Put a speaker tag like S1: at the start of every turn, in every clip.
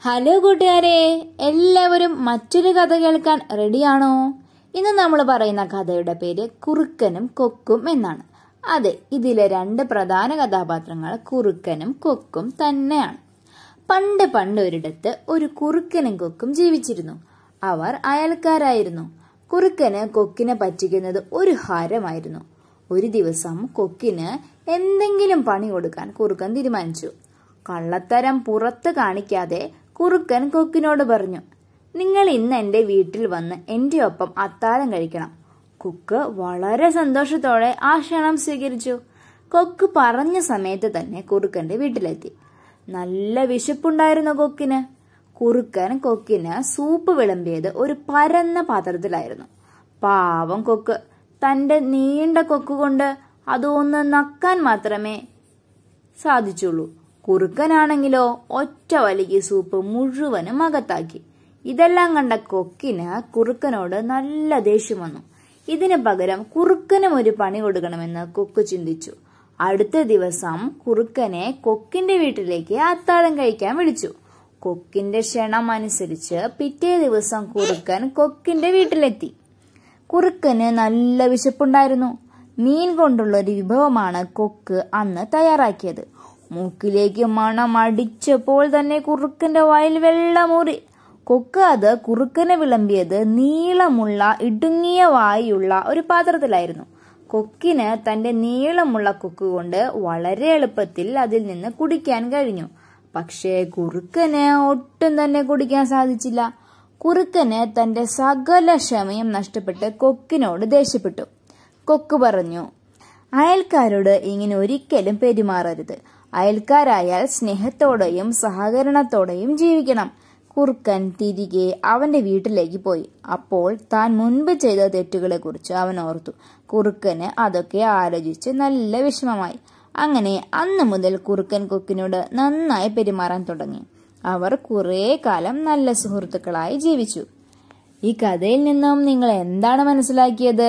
S1: hello കൂട്ടുകാരെ എല്ലാവരും മറ്റൊരു കഥ കേൾക്കാൻ റെഡിയാണോ ഇന്ന് നമ്മൾ പറയുന്ന കഥയുടെ പേര് കുറുക്കനും കൊക്കും എന്നാണ് അതെ ഇതിലെ രണ്ട് പ്രധാന കഥാപാത്രങ്ങൾ കുറുക്കനും കൊക്കും തന്നെയാണ് പണ്ട് പണ്ട് ഒരിടത്ത് ഒരു കുറുക്കനും കൊക്കും ജീവിച്ചിരുന്നു അവർ അയൽക്കാരായിരുന്നു കുറുക്കന് കൊക്കിനെ പറ്റിക്കുന്നത് ഒരു ഹരമായിരുന്നു ഒരു ദിവസം കൊക്കിന് എന്തെങ്കിലും പണി കൊടുക്കാൻ കുറുക്കൻ തീരുമാനിച്ചു കള്ളത്തരം പുറത്ത് കാണിക്കാതെ കുറുക്കൻ കൊക്കിനോട് പറഞ്ഞു നിങ്ങൾ ഇന്ന് എൻ്റെ വീട്ടിൽ വന്ന് എൻ്റെ ഒപ്പം അത്താഴം കഴിക്കണം കൊക്ക് വളരെ സന്തോഷത്തോടെ ആ ക്ഷണം സ്വീകരിച്ചു കൊക്ക് പറഞ്ഞ സമയത്ത് തന്നെ കുറുക്കന്റെ വീട്ടിലെത്തി നല്ല വിശപ്പുണ്ടായിരുന്നു കൊക്കിന് കുറുക്കൻ കൊക്കിന് സൂപ്പ് വിളമ്പിയത് ഒരു പരന്ന പാത്രത്തിലായിരുന്നു പാവം കൊക്ക് തന്റെ നീണ്ട കൊക്കുകൊണ്ട് അതൊന്ന് നക്കാൻ മാത്രമേ സാധിച്ചുള്ളൂ കുറുക്കനാണെങ്കിലോ ഒറ്റ വലിക്ക് സൂപ്പ് മുഴുവനും അകത്താക്കി ഇതെല്ലാം കണ്ട കൊക്കിന് കുറുക്കനോട് നല്ല ദേഷ്യം വന്നു ഇതിന് പകരം കുറുക്കനും ഒരു പണി കൊടുക്കണമെന്ന് കൊക്ക് ചിന്തിച്ചു അടുത്ത ദിവസം കുറുക്കനെ കൊക്കിന്റെ വീട്ടിലേക്ക് അത്താഴം കഴിക്കാൻ വിളിച്ചു കൊക്കിന്റെ ക്ഷണം അനുസരിച്ച് പിറ്റേ ദിവസം കുറുക്കൻ കൊക്കിന്റെ വീട്ടിലെത്തി കുറുക്കന് നല്ല വിശപ്പുണ്ടായിരുന്നു മീൻ കൊണ്ടുള്ള ഒരു വിഭവമാണ് കൊക്ക് അന്ന് തയ്യാറാക്കിയത് മൂക്കിലേക്ക് മണം അടിച്ചപ്പോൾ തന്നെ കുറുക്കന്റെ വായിൽ വെള്ളമൂറി കൊക്ക് അത് കുറുക്കനെ വിളമ്പിയത് നീളമുള്ള ഇടുങ്ങിയ വായുള്ള ഒരു പാത്രത്തിലായിരുന്നു കൊക്കിന് തന്റെ നീളമുള്ള കൊക്ക് കൊണ്ട് വളരെ എളുപ്പത്തിൽ അതിൽ നിന്ന് കുടിക്കാൻ കഴിഞ്ഞു പക്ഷേ കുറുക്കന് ഒട്ടും തന്നെ കുടിക്കാൻ സാധിച്ചില്ല കുറുക്കന് തന്റെ സകല ക്ഷമയും നഷ്ടപ്പെട്ട് കൊക്കിനോട് ദേഷ്യപ്പെട്ടു കൊക്ക് പറഞ്ഞു അയൽക്കാരോട് ഇങ്ങനെ ഒരിക്കലും പെരുമാറരുത് അയൽക്കാരായാൽ സ്നേഹത്തോടെയും സഹകരണത്തോടെയും ജീവിക്കണം കുറുക്കൻ തിരികെ അവന്റെ വീട്ടിലേക്ക് പോയി അപ്പോൾ താൻ മുൻപ് ചെയ്ത തെറ്റുകളെ കുറിച്ച് അവൻ ഓർത്തു കുറുക്കന് അതൊക്കെ ആലോചിച്ച് നല്ല വിഷമമായി അങ്ങനെ അന്ന് മുതൽ കുറുക്കൻ കൊക്കിനോട് നന്നായി പെരുമാറാൻ തുടങ്ങി അവർ കുറേ കാലം നല്ല സുഹൃത്തുക്കളായി ജീവിച്ചു ഈ കഥയിൽ നിന്നും നിങ്ങൾ എന്താണ് മനസ്സിലാക്കിയത്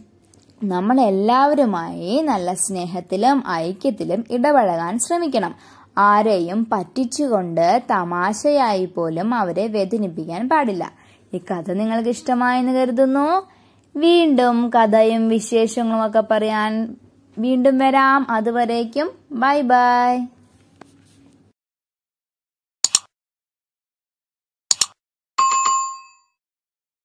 S1: നമ്മൾ എല്ലാവരുമായി നല്ല സ്നേഹത്തിലും ഐക്യത്തിലും ഇടപഴകാൻ ശ്രമിക്കണം ആരെയും പറ്റിച്ചുകൊണ്ട് തമാശയായി പോലും അവരെ വേദനിപ്പിക്കാൻ പാടില്ല ഈ കഥ നിങ്ങൾക്ക് ഇഷ്ടമായെന്ന് കരുതുന്നു വീണ്ടും കഥയും വിശേഷങ്ങളും ഒക്കെ പറയാൻ വീണ്ടും വരാം അതുവരേക്കും ബൈ ബൈ